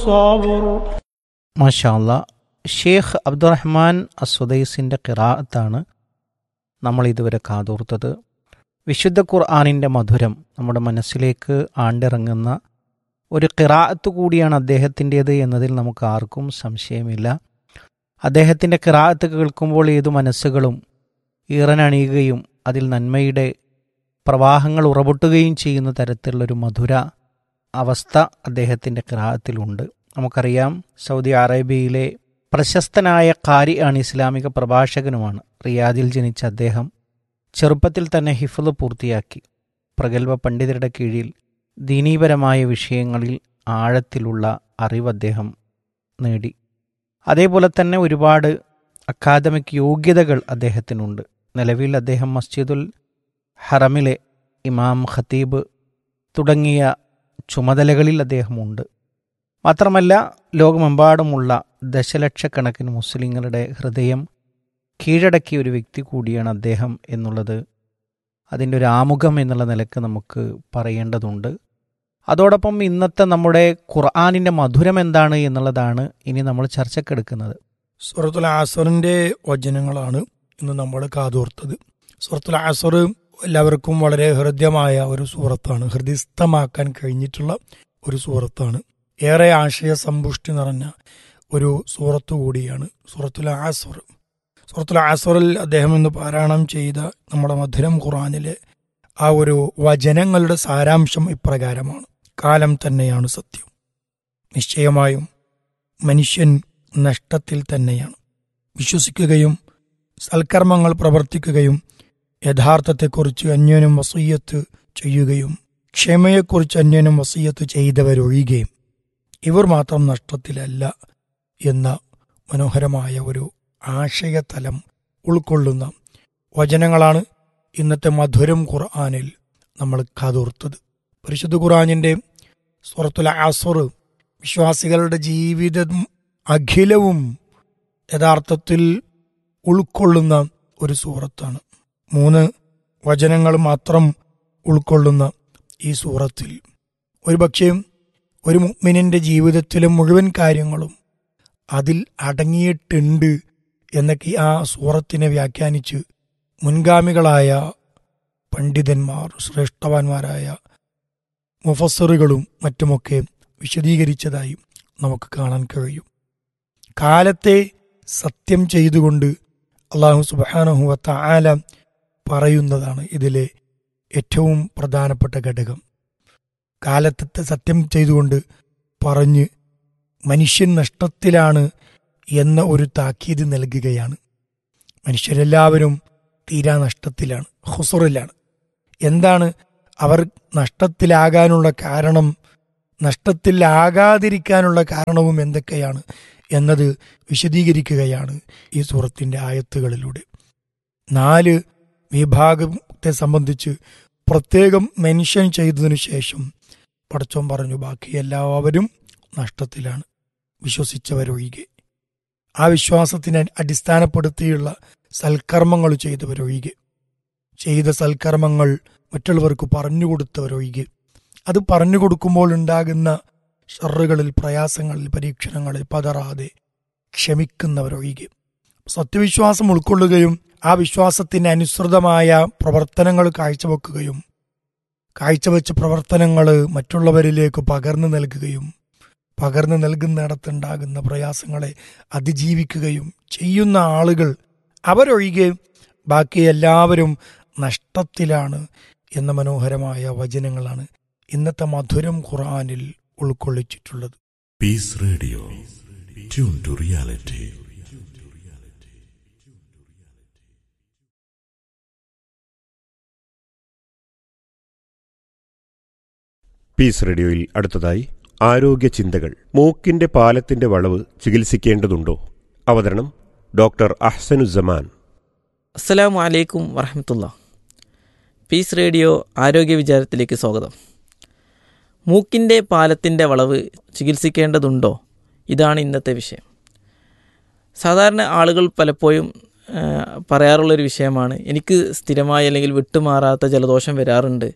الصبر മാഷാല്ല ഷേഖ് അബ്ദുറഹ്മാൻ അസുദൈസിൻ്റെ കിറാത്താണ് നമ്മൾ ഇതുവരെ കാതോർത്തത് വിശുദ്ധ ഖുർആാനിൻ്റെ മധുരം നമ്മുടെ മനസ്സിലേക്ക് ആണ്ടിറങ്ങുന്ന ഒരു കിറാത്ത് കൂടിയാണ് അദ്ദേഹത്തിൻ്റേത് എന്നതിൽ നമുക്ക് ആർക്കും സംശയമില്ല അദ്ദേഹത്തിൻ്റെ കിറാത്ത് കേൾക്കുമ്പോൾ ഏതു മനസ്സുകളും ഈറനണിയുകയും അതിൽ നന്മയുടെ പ്രവാഹങ്ങൾ ഉറപൊട്ടുകയും ചെയ്യുന്ന തരത്തിലുള്ളൊരു മധുര അവസ്ഥ അദ്ദേഹത്തിൻ്റെ കിറാത്തിലുണ്ട് നമുക്കറിയാം സൗദി അറേബ്യയിലെ പ്രശസ്തനായ കാരി ആണ് ഇസ്ലാമിക പ്രഭാഷകനുമാണ് റിയാദിൽ ജനിച്ച അദ്ദേഹം ചെറുപ്പത്തിൽ തന്നെ ഹിഫ്ള് പൂർത്തിയാക്കി പ്രഗത്ഭ പണ്ഡിതരുടെ കീഴിൽ ദീനീപരമായ വിഷയങ്ങളിൽ ആഴത്തിലുള്ള അറിവ് അദ്ദേഹം നേടി അതേപോലെ തന്നെ ഒരുപാട് അക്കാദമിക് യോഗ്യതകൾ അദ്ദേഹത്തിനുണ്ട് നിലവിൽ അദ്ദേഹം മസ്ജിദുൽ ഹറമിലെ ഇമാം ഖത്തീബ് തുടങ്ങിയ ചുമതലകളിൽ അദ്ദേഹമുണ്ട് മാത്രമല്ല ലോകമെമ്പാടുമുള്ള ദശലക്ഷക്കണക്കിന് മുസ്ലിങ്ങളുടെ ഹൃദയം കീഴടക്കിയ ഒരു വ്യക്തി കൂടിയാണ് അദ്ദേഹം എന്നുള്ളത് അതിൻ്റെ ഒരു ആമുഖം എന്നുള്ള നിലക്ക് നമുക്ക് പറയേണ്ടതുണ്ട് അതോടൊപ്പം ഇന്നത്തെ നമ്മുടെ ഖുർആാനിൻ്റെ മധുരം എന്താണ് എന്നുള്ളതാണ് ഇനി നമ്മൾ ചർച്ചക്കെടുക്കുന്നത് സൂറത്തുൽ ആസറിന്റെ വചനങ്ങളാണ് ഇന്ന് നമ്മൾ കാതോർത്തത് സൂറത്തുൽ ആസർ എല്ലാവർക്കും വളരെ ഹൃദ്യമായ ഒരു സൂറത്താണ് ഹൃദയസ്ഥമാക്കാൻ കഴിഞ്ഞിട്ടുള്ള ഒരു സൂറത്താണ് ഏറെ ആശയ സമ്പുഷ്ടി നിറഞ്ഞ ഒരു സൂറത്ത് കൂടിയാണ് സൂറത്തുൽ ആസർ സൂറത്തുൽ ആസറിൽ അദ്ദേഹം ഇന്ന് പാരായണം ചെയ്ത നമ്മുടെ മധുരം ഖുറാനിലെ ആ ഒരു വചനങ്ങളുടെ സാരാംശം ഇപ്രകാരമാണ് കാലം തന്നെയാണ് സത്യം നിശ്ചയമായും മനുഷ്യൻ നഷ്ടത്തിൽ തന്നെയാണ് വിശ്വസിക്കുകയും സൽക്കർമ്മങ്ങൾ പ്രവർത്തിക്കുകയും യഥാർത്ഥത്തെക്കുറിച്ച് അന്യോന്യം വസീയത്ത് ചെയ്യുകയും ക്ഷമയെക്കുറിച്ച് അന്യോന്യം വസീയത്ത് ചെയ്തവരൊഴിയുകയും ഇവർ മാത്രം നഷ്ടത്തിലല്ല എന്ന മനോഹരമായ ഒരു ആശയതലം ഉൾക്കൊള്ളുന്ന വചനങ്ങളാണ് ഇന്നത്തെ മധുരം ഖുർആാനിൽ നമ്മൾ കാതോർത്തത് പരിശുദ്ധ ഖുർആാനിൻ്റെ സുറത്തുൽ ആസുർ വിശ്വാസികളുടെ ജീവിതം അഖിലവും യഥാർത്ഥത്തിൽ ഉൾക്കൊള്ളുന്ന ഒരു സൂറത്താണ് മൂന്ന് വചനങ്ങൾ മാത്രം ഉൾക്കൊള്ളുന്ന ഈ സൂറത്തിൽ ഒരുപക്ഷെ ഒരു മുഗ്മിനിന്റെ ജീവിതത്തിലെ മുഴുവൻ കാര്യങ്ങളും അതിൽ അടങ്ങിയിട്ടുണ്ട് എന്നൊക്കെ ആ സൂറത്തിനെ വ്യാഖ്യാനിച്ച് മുൻഗാമികളായ പണ്ഡിതന്മാർ ശ്രേഷ്ഠവാന്മാരായ മുഫസറുകളും മറ്റുമൊക്കെ വിശദീകരിച്ചതായി നമുക്ക് കാണാൻ കഴിയും കാലത്തെ സത്യം ചെയ്തുകൊണ്ട് അള്ളാഹു സുബാനഹുവത്ത ആല പറയുന്നതാണ് ഇതിലെ ഏറ്റവും പ്രധാനപ്പെട്ട ഘടകം കാലത്തെ സത്യം ചെയ്തുകൊണ്ട് പറഞ്ഞ് മനുഷ്യൻ നഷ്ടത്തിലാണ് എന്ന ഒരു താക്കീത് നൽകുകയാണ് മനുഷ്യരെല്ലാവരും തീരാ നഷ്ടത്തിലാണ് ഹുസറിലാണ് എന്താണ് അവർ നഷ്ടത്തിലാകാനുള്ള കാരണം നഷ്ടത്തിലാകാതിരിക്കാനുള്ള കാരണവും എന്തൊക്കെയാണ് എന്നത് വിശദീകരിക്കുകയാണ് ഈ സൂറത്തിന്റെ ആയത്തുകളിലൂടെ നാല് വിഭാഗത്തെ സംബന്ധിച്ച് പ്രത്യേകം മെൻഷൻ ചെയ്തതിനു ശേഷം പടച്ചോൻ പറഞ്ഞു ബാക്കി എല്ലാവരും നഷ്ടത്തിലാണ് വിശ്വസിച്ചവരൊഴികെ ആ വിശ്വാസത്തിനെ അടിസ്ഥാനപ്പെടുത്തിയുള്ള സൽക്കർമ്മങ്ങൾ ചെയ്തവരൊഴികെ ചെയ്ത സൽക്കർമ്മങ്ങൾ മറ്റുള്ളവർക്ക് പറഞ്ഞുകൊടുത്തവരൊഴികെ അത് പറഞ്ഞു കൊടുക്കുമ്പോൾ ഉണ്ടാകുന്ന ഷറുകളിൽ പ്രയാസങ്ങളിൽ പരീക്ഷണങ്ങളിൽ പതറാതെ ക്ഷമിക്കുന്നവരൊഴികെ സത്യവിശ്വാസം ഉൾക്കൊള്ളുകയും ആ വിശ്വാസത്തിന് അനുസൃതമായ പ്രവർത്തനങ്ങൾ കാഴ്ചവെക്കുകയും കാഴ്ചവെച്ച പ്രവർത്തനങ്ങൾ മറ്റുള്ളവരിലേക്ക് പകർന്നു നൽകുകയും പകർന്നു നൽകുന്നിടത്തുണ്ടാകുന്ന പ്രയാസങ്ങളെ അതിജീവിക്കുകയും ചെയ്യുന്ന ആളുകൾ അവരൊഴികെ ബാക്കി എല്ലാവരും നഷ്ടത്തിലാണ് എന്ന മനോഹരമായ വചനങ്ങളാണ് ഇന്നത്തെ മധുരം ഖുർആനിൽ ഉൾക്കൊള്ളിച്ചിട്ടുള്ളത് Peace Radio. Tune to reality. Peace റേഡിയോയിൽ അടുത്തതായി ആരോഗ്യ ചിന്തകൾ മൂക്കിന്റെ പാലത്തിന്റെ വളവ് ചികിത്സിക്കേണ്ടതുണ്ടോ അവതരണം ഡോക്ടർ അഹ്സനുസമാൻ അസ്സലാമു അലൈക്കും വറഹമത്തുള്ള പീസ് റേഡിയോ ആരോഗ്യ വിചാരത്തിലേക്ക് സ്വാഗതം മൂക്കിൻ്റെ പാലത്തിൻ്റെ വളവ് ചികിത്സിക്കേണ്ടതുണ്ടോ ഇതാണ് ഇന്നത്തെ വിഷയം സാധാരണ ആളുകൾ പലപ്പോഴും ആ, പറയാറുള്ളൊരു വിഷയമാണ് എനിക്ക് സ്ഥിരമായി അല്ലെങ്കിൽ വിട്ടുമാറാത്ത ജലദോഷം വരാറുണ്ട്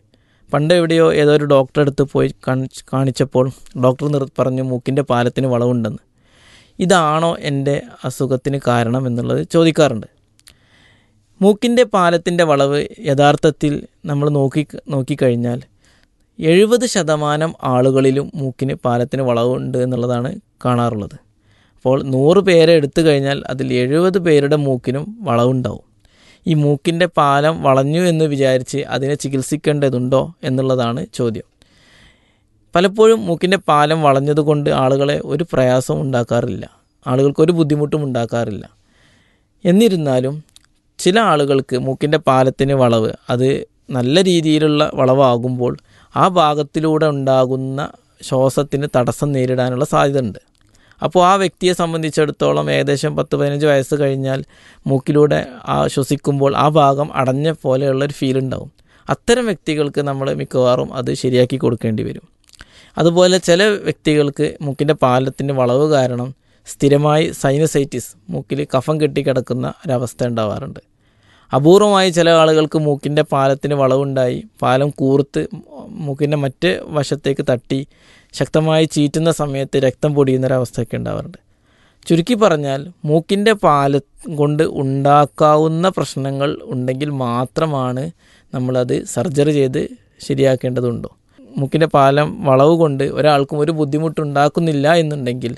പണ്ട് എവിടെയോ ഏതോ ഒരു ഡോക്ടറെ അടുത്ത് പോയി കാണിച്ച് കാണിച്ചപ്പോൾ ഡോക്ടർ നിർ പറഞ്ഞു മൂക്കിൻ്റെ പാലത്തിന് വളവുണ്ടെന്ന് ഇതാണോ എൻ്റെ അസുഖത്തിന് കാരണം എന്നുള്ളത് ചോദിക്കാറുണ്ട് മൂക്കിൻ്റെ പാലത്തിൻ്റെ വളവ് യഥാർത്ഥത്തിൽ നമ്മൾ നോക്കി നോക്കിക്കഴിഞ്ഞാൽ എഴുപത് ശതമാനം ആളുകളിലും മൂക്കിന് പാലത്തിന് വളവുണ്ട് എന്നുള്ളതാണ് കാണാറുള്ളത് അപ്പോൾ നൂറ് പേരെ എടുത്തു കഴിഞ്ഞാൽ അതിൽ എഴുപത് പേരുടെ മൂക്കിനും വളവുണ്ടാവും ഈ മൂക്കിൻ്റെ പാലം വളഞ്ഞു എന്ന് വിചാരിച്ച് അതിനെ ചികിത്സിക്കേണ്ടതുണ്ടോ എന്നുള്ളതാണ് ചോദ്യം പലപ്പോഴും മൂക്കിൻ്റെ പാലം വളഞ്ഞതുകൊണ്ട് ആളുകളെ ഒരു പ്രയാസവും ഉണ്ടാക്കാറില്ല ആളുകൾക്ക് ഒരു ബുദ്ധിമുട്ടും ഉണ്ടാക്കാറില്ല എന്നിരുന്നാലും ചില ആളുകൾക്ക് മൂക്കിൻ്റെ പാലത്തിന് വളവ് അത് നല്ല രീതിയിലുള്ള വളവാകുമ്പോൾ ആ ഭാഗത്തിലൂടെ ഉണ്ടാകുന്ന ശ്വാസത്തിന് തടസ്സം നേരിടാനുള്ള സാധ്യത ഉണ്ട് അപ്പോൾ ആ വ്യക്തിയെ സംബന്ധിച്ചിടത്തോളം ഏകദേശം പത്ത് പതിനഞ്ച് വയസ്സ് കഴിഞ്ഞാൽ മൂക്കിലൂടെ ആ ശ്വസിക്കുമ്പോൾ ആ ഭാഗം അടഞ്ഞ പോലെയുള്ളൊരു ഫീൽ ഉണ്ടാവും അത്തരം വ്യക്തികൾക്ക് നമ്മൾ മിക്കവാറും അത് ശരിയാക്കി കൊടുക്കേണ്ടി വരും അതുപോലെ ചില വ്യക്തികൾക്ക് മൂക്കിൻ്റെ പാലത്തിൻ്റെ വളവ് കാരണം സ്ഥിരമായി സൈനസൈറ്റിസ് മൂക്കിൽ കഫം കെട്ടിക്കിടക്കുന്ന ഒരവസ്ഥ ഉണ്ടാവാറുണ്ട് അപൂർവമായി ചില ആളുകൾക്ക് മൂക്കിൻ്റെ പാലത്തിന് വളവുണ്ടായി പാലം കൂർത്ത് മൂക്കിൻ്റെ മറ്റ് വശത്തേക്ക് തട്ടി ശക്തമായി ചീറ്റുന്ന സമയത്ത് രക്തം പൊടിയുന്നൊരവസ്ഥയൊക്കെ ഉണ്ടാവാറുണ്ട് ചുരുക്കി പറഞ്ഞാൽ മൂക്കിൻ്റെ പാലം കൊണ്ട് ഉണ്ടാക്കാവുന്ന പ്രശ്നങ്ങൾ ഉണ്ടെങ്കിൽ മാത്രമാണ് നമ്മളത് സർജറി ചെയ്ത് ശരിയാക്കേണ്ടതുണ്ടോ മൂക്കിൻ്റെ പാലം വളവ് കൊണ്ട് ഒരാൾക്കും ഒരു ബുദ്ധിമുട്ടുണ്ടാക്കുന്നില്ല എന്നുണ്ടെങ്കിൽ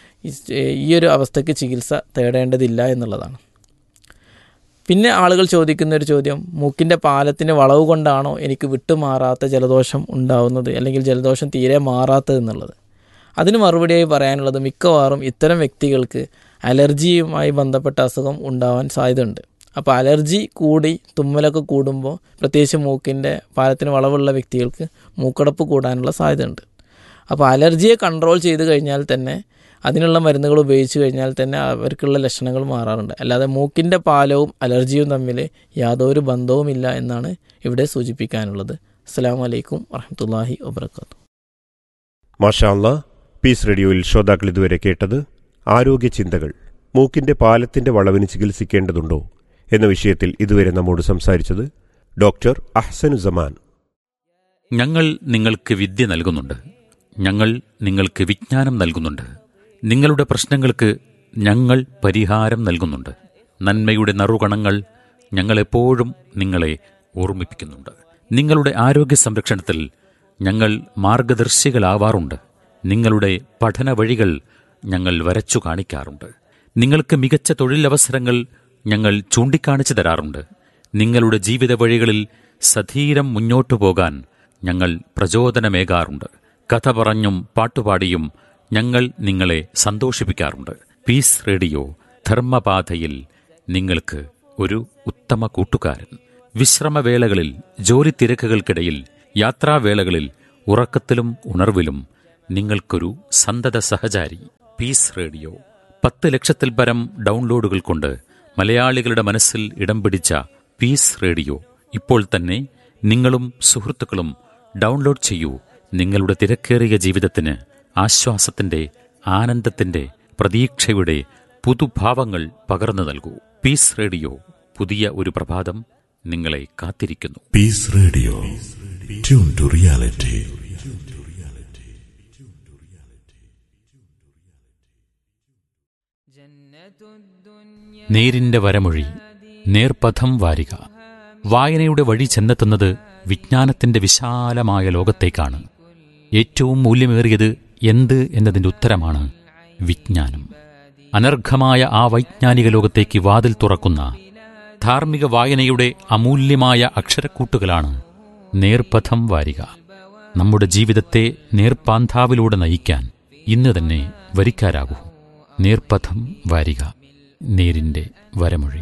ഈ ഒരു അവസ്ഥയ്ക്ക് ചികിത്സ തേടേണ്ടതില്ല എന്നുള്ളതാണ് പിന്നെ ആളുകൾ ചോദിക്കുന്ന ഒരു ചോദ്യം മൂക്കിൻ്റെ പാലത്തിന് വളവ് കൊണ്ടാണോ എനിക്ക് വിട്ടുമാറാത്ത ജലദോഷം ഉണ്ടാവുന്നത് അല്ലെങ്കിൽ ജലദോഷം തീരെ മാറാത്തത് എന്നുള്ളത് അതിന് മറുപടിയായി പറയാനുള്ളത് മിക്കവാറും ഇത്തരം വ്യക്തികൾക്ക് അലർജിയുമായി ബന്ധപ്പെട്ട അസുഖം ഉണ്ടാവാൻ സാധ്യതയുണ്ട് അപ്പോൾ അലർജി കൂടി തുമ്മലൊക്കെ കൂടുമ്പോൾ പ്രത്യേകിച്ച് മൂക്കിൻ്റെ പാലത്തിന് വളവുള്ള വ്യക്തികൾക്ക് മൂക്കടപ്പ് കൂടാനുള്ള സാധ്യതയുണ്ട് അപ്പോൾ അലർജിയെ കൺട്രോൾ ചെയ്ത് കഴിഞ്ഞാൽ തന്നെ അതിനുള്ള മരുന്നുകൾ ഉപയോഗിച്ച് കഴിഞ്ഞാൽ തന്നെ അവർക്കുള്ള ലക്ഷണങ്ങൾ മാറാറുണ്ട് അല്ലാതെ മൂക്കിൻ്റെ പാലവും അലർജിയും തമ്മിൽ യാതൊരു ബന്ധവുമില്ല എന്നാണ് ഇവിടെ സൂചിപ്പിക്കാനുള്ളത് അസ്സാം വലൈക്കും വറഹമത്തല്ലാഹി വബർക്കാത്തു മാഷാല്ല പീസ് റേഡിയോയിൽ ശ്രോതാക്കൾ ഇതുവരെ കേട്ടത് ആരോഗ്യ ചിന്തകൾ മൂക്കിന്റെ പാലത്തിന്റെ വളവിന് ചികിത്സിക്കേണ്ടതുണ്ടോ എന്ന വിഷയത്തിൽ ഇതുവരെ നമ്മോട് സംസാരിച്ചത് ഡോക്ടർ അഹ്സനുസമാൻ ഞങ്ങൾ നിങ്ങൾക്ക് വിദ്യ നൽകുന്നുണ്ട് ഞങ്ങൾ നിങ്ങൾക്ക് വിജ്ഞാനം നൽകുന്നുണ്ട് നിങ്ങളുടെ പ്രശ്നങ്ങൾക്ക് ഞങ്ങൾ പരിഹാരം നൽകുന്നുണ്ട് നന്മയുടെ നറുകണങ്ങൾ ഞങ്ങളെപ്പോഴും നിങ്ങളെ ഓർമ്മിപ്പിക്കുന്നുണ്ട് നിങ്ങളുടെ ആരോഗ്യ സംരക്ഷണത്തിൽ ഞങ്ങൾ മാർഗദർശികളാവാറുണ്ട് നിങ്ങളുടെ പഠന വഴികൾ ഞങ്ങൾ വരച്ചു കാണിക്കാറുണ്ട് നിങ്ങൾക്ക് മികച്ച തൊഴിലവസരങ്ങൾ ഞങ്ങൾ ചൂണ്ടിക്കാണിച്ചു തരാറുണ്ട് നിങ്ങളുടെ ജീവിത വഴികളിൽ സധീരം മുന്നോട്ടു പോകാൻ ഞങ്ങൾ പ്രചോദനമേകാറുണ്ട് കഥ പറഞ്ഞും പാട്ടുപാടിയും ഞങ്ങൾ നിങ്ങളെ സന്തോഷിപ്പിക്കാറുണ്ട് പീസ് റേഡിയോ ധർമ്മപാതയിൽ നിങ്ങൾക്ക് ഒരു ഉത്തമ കൂട്ടുകാരൻ വിശ്രമവേളകളിൽ ജോലി തിരക്കുകൾക്കിടയിൽ യാത്രാവേളകളിൽ ഉറക്കത്തിലും ഉണർവിലും നിങ്ങൾക്കൊരു സന്തത സഹചാരി പീസ് റേഡിയോ പത്ത് ലക്ഷത്തിൽ പരം ഡൗൺലോഡുകൾ കൊണ്ട് മലയാളികളുടെ മനസ്സിൽ ഇടം പിടിച്ച പീസ് റേഡിയോ ഇപ്പോൾ തന്നെ നിങ്ങളും സുഹൃത്തുക്കളും ഡൗൺലോഡ് ചെയ്യൂ നിങ്ങളുടെ തിരക്കേറിയ ജീവിതത്തിന് ആശ്വാസത്തിന്റെ ആനന്ദത്തിന്റെ പ്രതീക്ഷയുടെ പുതുഭാവങ്ങൾ പകർന്നു നൽകൂ പീസ് റേഡിയോ പുതിയ ഒരു പ്രഭാതം നിങ്ങളെ കാത്തിരിക്കുന്നു Peace Radio. Tune to reality. നേരിന്റെ വരമൊഴി നേർപഥം വാരിക വായനയുടെ വഴി ചെന്നെത്തുന്നത് വിജ്ഞാനത്തിന്റെ വിശാലമായ ലോകത്തേക്കാണ് ഏറ്റവും മൂല്യമേറിയത് എന്ത് എന്നതിന്റെ ഉത്തരമാണ് വിജ്ഞാനം അനർഘമായ ആ വൈജ്ഞാനിക ലോകത്തേക്ക് വാതിൽ തുറക്കുന്ന ധാർമ്മിക വായനയുടെ അമൂല്യമായ അക്ഷരക്കൂട്ടുകളാണ് നേർപഥം വാരിക നമ്മുടെ ജീവിതത്തെ നേർപ്പാന്താവിലൂടെ നയിക്കാൻ ഇന്ന് തന്നെ വരിക്കാരാകൂ നേർപഥം വാരിക നേരിന്റെ വരമൊഴി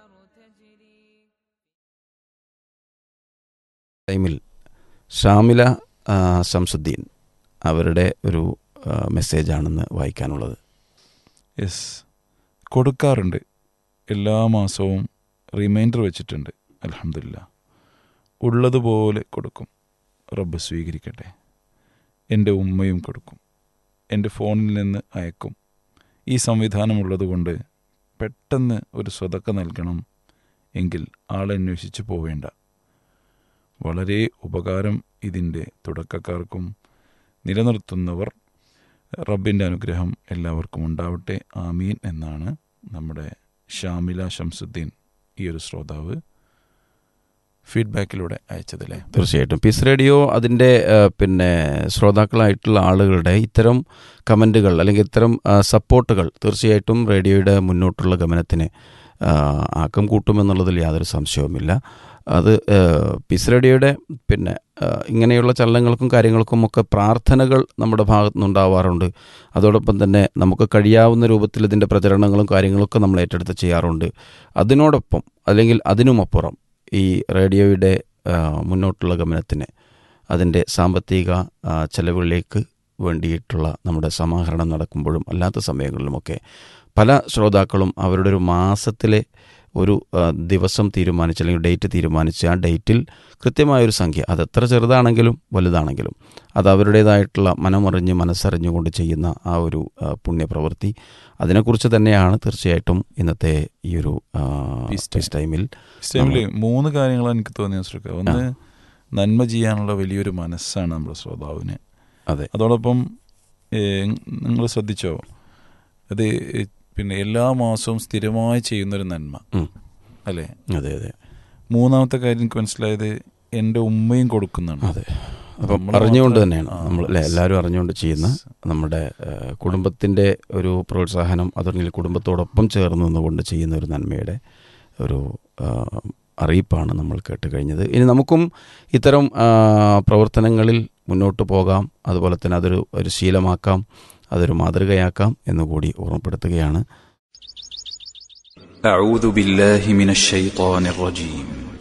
ടൈമിൽ ഷാമില ആ, ശംസുദ്ദീൻ അവരുടെ ഒരു ആ, മെസ്സേജാണെന്ന് വായിക്കാനുള്ളത് യെസ് കൊടുക്കാറുണ്ട് എല്ലാ മാസവും റിമൈൻഡർ വെച്ചിട്ടുണ്ട് അലഹമില്ല ഉള്ളതുപോലെ കൊടുക്കും റബ്ബ് സ്വീകരിക്കട്ടെ എൻ്റെ ഉമ്മയും കൊടുക്കും എൻ്റെ ഫോണിൽ നിന്ന് അയക്കും ഈ സംവിധാനമുള്ളതുകൊണ്ട് പെട്ടെന്ന് ഒരു സ്വതക്ക നൽകണം എങ്കിൽ ആളന്വേഷിച്ച് പോവേണ്ട വളരെ ഉപകാരം ഇതിൻ്റെ തുടക്കക്കാർക്കും നിലനിർത്തുന്നവർ റബ്ബിൻ്റെ അനുഗ്രഹം എല്ലാവർക്കും ഉണ്ടാവട്ടെ ആമീൻ എന്നാണ് നമ്മുടെ ഷാമില ഷംസുദ്ദീൻ ഈ ഒരു ശ്രോതാവ് ഫീഡ്ബാക്കിലൂടെ അയച്ചതല്ലേ തീർച്ചയായിട്ടും പീസ് റേഡിയോ അതിൻ്റെ ആ, പിന്നെ ശ്രോതാക്കളായിട്ടുള്ള ആളുകളുടെ ഇത്തരം കമൻറ്റുകൾ അല്ലെങ്കിൽ ഇത്തരം ആ, സപ്പോർട്ടുകൾ തീർച്ചയായിട്ടും റേഡിയോയുടെ മുന്നോട്ടുള്ള ഗമനത്തിന് ആ, ആക്കം കൂട്ടുമെന്നുള്ളതിൽ യാതൊരു സംശയവുമില്ല അത് ആ, പീസ് റേഡിയോയുടെ പിന്നെ ആ, ഇങ്ങനെയുള്ള ചലനങ്ങൾക്കും കാര്യങ്ങൾക്കും ഒക്കെ പ്രാർത്ഥനകൾ നമ്മുടെ ഭാഗത്തു നിന്നുണ്ടാവാറുണ്ട് അതോടൊപ്പം തന്നെ നമുക്ക് കഴിയാവുന്ന രൂപത്തിൽ ഇതിൻ്റെ പ്രചരണങ്ങളും കാര്യങ്ങളൊക്കെ നമ്മൾ ഏറ്റെടുത്ത് ചെയ്യാറുണ്ട് അതിനോടൊപ്പം അല്ലെങ്കിൽ അതിനുമപ്പുറം ഈ റേഡിയോയുടെ ആ, മുന്നോട്ടുള്ള ഗമനത്തിന് അതിൻ്റെ സാമ്പത്തിക ആ, ചെലവുകളിലേക്ക് വേണ്ടിയിട്ടുള്ള നമ്മുടെ സമാഹരണം നടക്കുമ്പോഴും അല്ലാത്ത സമയങ്ങളിലുമൊക്കെ പല ശ്രോതാക്കളും അവരുടെ ഒരു മാസത്തിലെ ഒരു ആ, ദിവസം തീരുമാനിച്ച് അല്ലെങ്കിൽ ഡേറ്റ് തീരുമാനിച്ച് ആ ഡേറ്റിൽ കൃത്യമായൊരു സംഖ്യ അത് എത്ര ചെറുതാണെങ്കിലും വലുതാണെങ്കിലും അത് അവരുടേതായിട്ടുള്ള മനമറിഞ്ഞ് മനസ്സറിഞ്ഞുകൊണ്ട് ചെയ്യുന്ന ആ ഒരു ആ, പുണ്യപ്രവൃത്തി അതിനെക്കുറിച്ച് തന്നെയാണ് തീർച്ചയായിട്ടും ഇന്നത്തെ ഈ ഒരു ആ, Peace time. പീസ് ടൈമിൽ ഇസ്റ്റൈമില് മൂന്ന് കാര്യങ്ങളാണ് എനിക്ക് തോന്നിയത് ശ്രമിക്കുക ഒന്ന് നന്മ ചെയ്യാനുള്ള വലിയൊരു മനസ്സാണ് നമ്മുടെ ശ്രോതാവിന് അതെ അതോടൊപ്പം നിങ്ങൾ ശ്രദ്ധിച്ചോ അത് ഏ, പിന്നെ എല്ലാ മാസവും സ്ഥിരമായി ചെയ്യുന്നൊരു നന്മ ഉം. അല്ലേ അതെ അതെ മൂന്നാമത്തെ കാര്യം എനിക്ക് മനസ്സിലായത് എൻ്റെ ഉമ്മയും കൊടുക്കുന്നുണ്ട് അതെ അപ്പം നമ്മള് അറിഞ്ഞുകൊണ്ട് മാത്രം- തന്നെയാണ് ആ, നമ്മൾ അല്ലെ എല്ലാവരും അറിഞ്ഞുകൊണ്ട് ചെയ്യുന്ന നമ്മുടെ ഏഹ്, കുടുംബത്തിൻ്റെ ഒരു പ്രോത്സാഹനം അതല്ലെങ്കിൽ കുടുംബത്തോടൊപ്പം ചേർന്ന് നിന്നുകൊണ്ട് ചെയ്യുന്ന ഒരു നന്മയുടെ ഒരു ആ, അറിയിപ്പാണ് നമ്മൾ കേട്ട് കഴിഞ്ഞത് ഇനി നമുക്കും ഇത്തരം ആ, പ്രവർത്തനങ്ങളിൽ മുന്നോട്ട് പോകാം അതുപോലെ തന്നെ അതൊരു ഒരു ശീലമാക്കാം അതൊരു മാതൃകയാക്കാം എന്നുകൂടി ഓർമ്മപ്പെടുത്തുകയാണ് أعوذ بالله من الشيطان الرجيم